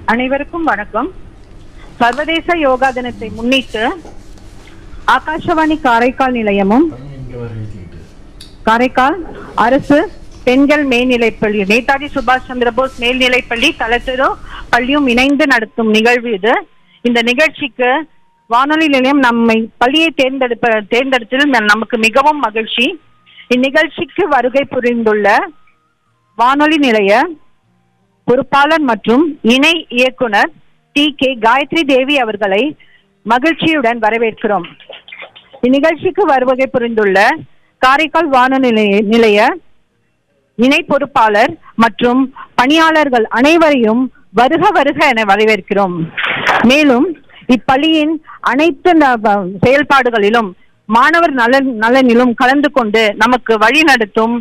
அனைவருக்கும் வணக்கம் சர்வதேச யோகா தினத்தை முன்னிட்டு ஆகாஷவாணி காரைக்கால் நிலையமும் காரைக்கால் அரசு பெண்கள் மேல்நிலைப்பள்ளி நேதாஜி சுபாஷ் சந்திரபோஸ் மேல்நிலைப்பள்ளி கலெக்டரோ பள்ளியும் இணைந்து நடத்தும் நிகழ்வு இது இந்த நிகழ்ச்சிக்கு வானொலி நிலையம் நம்மை பள்ளியை தேர்ந்தெடுப்ப தேர்ந்தெடுத்ததில் ந- நமக்கு மிகவும் மகிழ்ச்சி இந்நிகழ்ச்சிக்கு வருகை புரிந்துள்ள வானொலி நிலைய பொறுப்பாளர் மற்றும் இணை இயக்குனர் டி கே காயத்ரி தேவி அவர்களை மகிழ்ச்சியுடன் வரவேற்கிறோம் இந்நிகழ்ச்சிக்கு வருகை புரிந்துள்ள காரைக்கால் வானொலி நிலைய- நிலைய இணை பொறுப்பாளர் மற்றும் பணியாளர்கள் அனைவரையும் வருக வருக என வரவேற்கிறோம் மேலும் இப்பள்ளியின் அனைத்து ந- வ- செயல்பாடுகளிலும் மாணவர் நலன் நலனிலும் கலந்து கொண்டு நமக்கு வழி நடத்தும்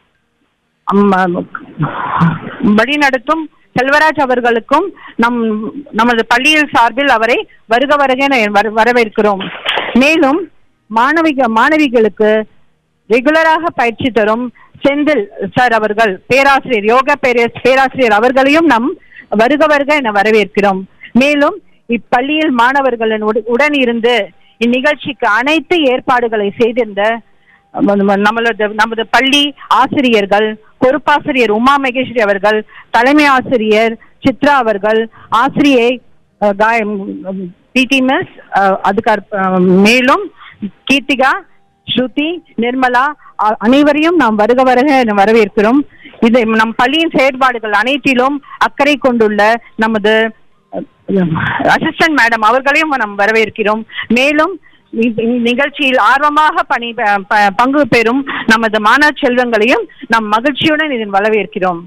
வழிநடத்தும் செல்வராஜ் அவர்களுக்கும் நம் நமது பள்ளியில் சார்பில் அவரை வருக வருக என வர- வரவேற்கிறோம் மேலும் மாணவிக மாணவிகளுக்கு ரெகுலராக பயிற்சி தரும் செந்தில் சார் அவர்கள் பேராசிரியர் யோகா பேர- பேராசிரியர் அவர்களையும் நம் வருக வருக என வரவேற்கிறோம் மேலும் இப்பள்ளியில் மாணவர்களின் உட- உடன் இருந்து இந்நிகழ்ச்சிக்கு அனைத்து ஏற்பாடுகளை செய்திருந்த நம்ம- நம்மளது நமது பள்ளி ஆசிரியர்கள் பொறுப்பாசிரியர் உமா மகேஸ்வரி அவர்கள் தலைமை ஆசிரியர் சித்ரா அவர்கள் ஆசிரியை அஹ், காய- பிடி மிஸ் அதுக்கு அப்~ அஹ், மேலும் கீர்த்திகா ஸ்ருதி நிர்மலா அ- அனைவரையும் நாம் வருக வருக என வரவேற்கிறோம் இது நம் பள்ளியின் செயற்பாடுகள் அனைத்திலும் அக்கறை கொண்டுள்ள நமது அசிஸ்டன்ட் மேடம் அவர்களையும் நாம் வரவேற்கிறோம் மேலும் இ- இந்நிகழ்ச்சியில் ஆர்வமாக பணி ப- ப- பங்கு பெறும் நமது மாணவ செல்வங்களையும் நாம் மகிழ்ச்சியுடன் இதில் வரவேற்கிறோம்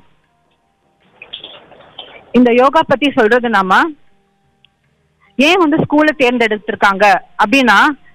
இந்த யோகா பத்தி சொல்றது நாம ஏன் வந்து ஸ்கூலை தேர்ந்தெடுத்திருக்காங்க அப்படின்னா